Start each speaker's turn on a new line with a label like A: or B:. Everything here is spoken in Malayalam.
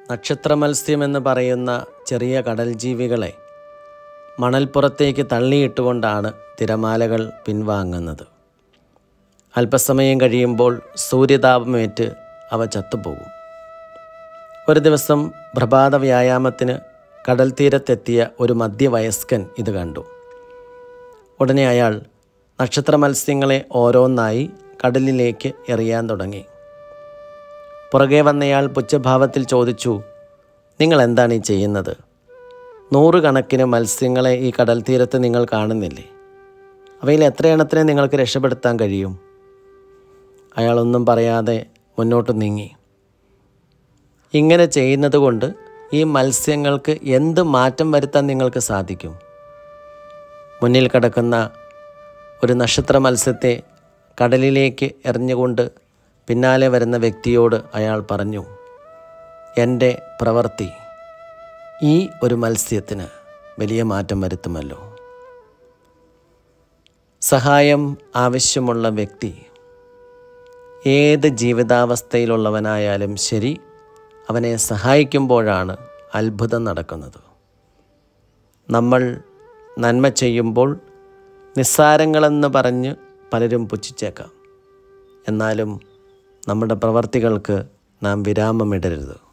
A: നക്ഷത്ര മത്സ്യമെന്ന് പറയുന്ന ചെറിയ കടൽ ജീവികളെ മണൽപ്പുറത്തേക്ക് തള്ളിയിട്ടുകൊണ്ടാണ് തിരമാലകൾ പിൻവാങ്ങുന്നത് അല്പസമയം കഴിയുമ്പോൾ സൂര്യതാപമേറ്റ് അവ ചത്തുപോകും ഒരു ദിവസം പ്രഭാത വ്യായാമത്തിന് കടൽ തീരത്തെത്തിയ ഒരു മധ്യവയസ്കൻ ഇത് കണ്ടു ഉടനെ അയാൾ നക്ഷത്ര മത്സ്യങ്ങളെ ഓരോന്നായി കടലിലേക്ക് എറിയാൻ തുടങ്ങി പുറകെ വന്നയാൾ പുച്ഛഭാവത്തിൽ ചോദിച്ചു നിങ്ങൾ എന്താണ് ഈ ചെയ്യുന്നത് നൂറുകണക്കിന് മത്സ്യങ്ങളെ ഈ കടൽ തീരത്ത് നിങ്ങൾ കാണുന്നില്ലേ അവയിൽ എത്ര എണ്ണത്തിനെ നിങ്ങൾക്ക് രക്ഷപ്പെടുത്താൻ കഴിയും അയാളൊന്നും പറയാതെ മുന്നോട്ട് നീങ്ങി ഇങ്ങനെ ചെയ്യുന്നത് കൊണ്ട് ഈ മത്സ്യങ്ങൾക്ക് എന്ത് മാറ്റം വരുത്താൻ നിങ്ങൾക്ക് സാധിക്കും മുന്നിൽ കിടക്കുന്ന ഒരു നക്ഷത്ര മത്സ്യത്തെ കടലിലേക്ക് എറിഞ്ഞുകൊണ്ട് പിന്നാലെ വരുന്ന വ്യക്തിയോട് അയാൾ പറഞ്ഞു എൻ്റെ പ്രവൃത്തി ഈ ഒരു മത്സ്യത്തിന് വലിയ മാറ്റം വരുത്തുമല്ലോ സഹായം ആവശ്യമുള്ള വ്യക്തി ഏത് ജീവിതാവസ്ഥയിലുള്ളവനായാലും ശരി അവനെ സഹായിക്കുമ്പോഴാണ് അത്ഭുതം നടക്കുന്നത് നമ്മൾ നന്മ ചെയ്യുമ്പോൾ നിസ്സാരങ്ങളെന്ന് പറഞ്ഞ് പലരും പുച്ഛിച്ചേക്കാം എന്നാലും നമ്മുടെ പ്രവർത്തികൾക്ക് നാം വിരാമമിടരുത്